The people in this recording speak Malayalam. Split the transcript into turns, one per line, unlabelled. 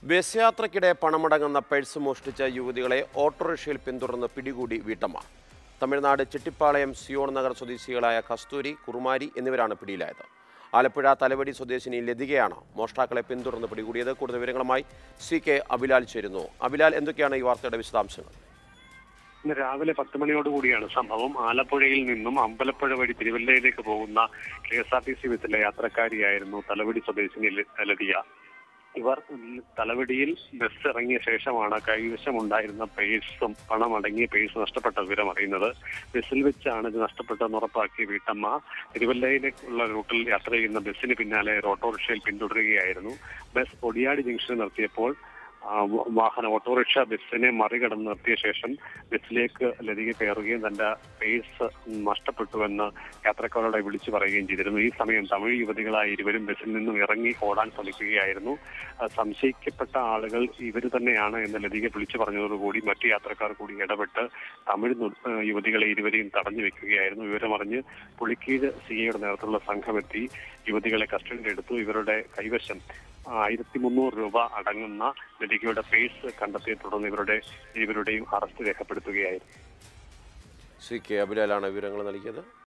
ബസ് യാത്രയ്ക്കിടെ പണമടങ്ങുന്ന പേഴ്സ് മോഷ്ടിച്ച യുവതികളെ ഓട്ടോറിക്ഷയിൽ പിന്തുടർന്ന് പിടികൂടി വീട്ടമ്മ തമിഴ്നാട് ചെട്ടിപ്പാളയം സിയോൺ നഗർ സ്വദേശികളായ കസ്തൂരി കുറുമാരി എന്നിവരാണ് പിടിയിലായത് ആലപ്പുഴ തലവടി സ്വദേശിനി ലതികയാണ് മോഷ്ടാക്കളെ പിന്തുടർന്ന് പിടികൂടിയത് കൂടുതൽ വിവരങ്ങളുമായി സി കെ അബിലാൽ ചേരുന്നു അബിലാൽ എന്തൊക്കെയാണ് ഈ വാർത്തയുടെ വിശദാംശങ്ങൾ
ഇന്ന് രാവിലെ പത്ത് മണിയോടുകൂടിയാണ് സംഭവം ആലപ്പുഴയിൽ നിന്നും അമ്പലപ്പുഴ വഴി തിരുവല്ലയിലേക്ക് പോകുന്ന K S R T C ബസ്സിലെ യാത്രക്കാരിയായിരുന്നു തലവടി സ്വദേശിനി ല- ലതിയ ഇവർ തലവടിയിൽ ബസ് ഇറങ്ങിയ ശേഷമാണ് കൈവശമുണ്ടായിരുന്ന പേഴ്സും പണം അടങ്ങിയ പേഴ്സ് നഷ്ടപ്പെട്ട വിവരം അറിയുന്നത് ബസ്സിൽ വെച്ചാണ് ഇത് നഷ്ടപ്പെട്ടതെന്ന് ഉറപ്പാക്കിയ വീട്ടമ്മ തിരുവല്ലയിലേക്കുള്ള റൂട്ടിൽ യാത്ര ചെയ്യുന്ന ബസ്സിന് പിന്നാലെ ഒരു ഓട്ടോറിക്ഷയിൽ പിന്തുടരുകയായിരുന്നു ബസ് ഒടിയാടി ജംഗ്ഷനിൽ നിർത്തിയപ്പോൾ ആ, വ- വാഹന ഓട്ടോറിക്ഷ ബസ്സിനെ മറികടന്ന് നിർത്തിയ ശേഷം ബസ്സിലേക്ക് ലതിക കയറുകയും തന്റെ പേഴ്സ് നഷ്ടപ്പെട്ടുവെന്ന് യാത്രക്കാരോടെ വിളിച്ചു പറയുകയും ചെയ്തിരുന്നു ഈ സമയം തമിഴ് യുവതികളായ ഇരുവരും ബസ്സിൽ നിന്നും ഇറങ്ങി ഓടാൻ ശ്രമിക്കുകയായിരുന്നു ആ, സംശയിക്കപ്പെട്ട ആളുകൾ ഇവർ തന്നെയാണ് എന്ന് ലതിക വിളിച്ചു പറഞ്ഞതോടുകൂടി മറ്റു യാത്രക്കാർ കൂടി ഇടപെട്ട് തമിഴ് നു- ആ, യുവതികളെ ഇരുവരെയും തടഞ്ഞു വെക്കുകയായിരുന്നു വിവരമറിഞ്ഞ് പുളിക്കീഴ് സിഐയുടെ നേതൃത്വത്തിലുള്ള സംഘമെത്തി യുവതികളെ കസ്റ്റഡിയിലെടുത്തു ഇവരുടെ കൈവശം ആയിരത്തി മുന്നൂറ് രൂപ അടങ്ങുന്ന ലതികയുടെ പേഴ്സ് കണ്ടെത്തിയെ തുടർന്ന് ഇവരുടെ ഇരുവരുടെയും അറസ്റ്റ് രേഖപ്പെടുത്തുകയായിരുന്നു
സി കെ അബിലാലാണ് വിവരങ്ങൾ നൽകിയത്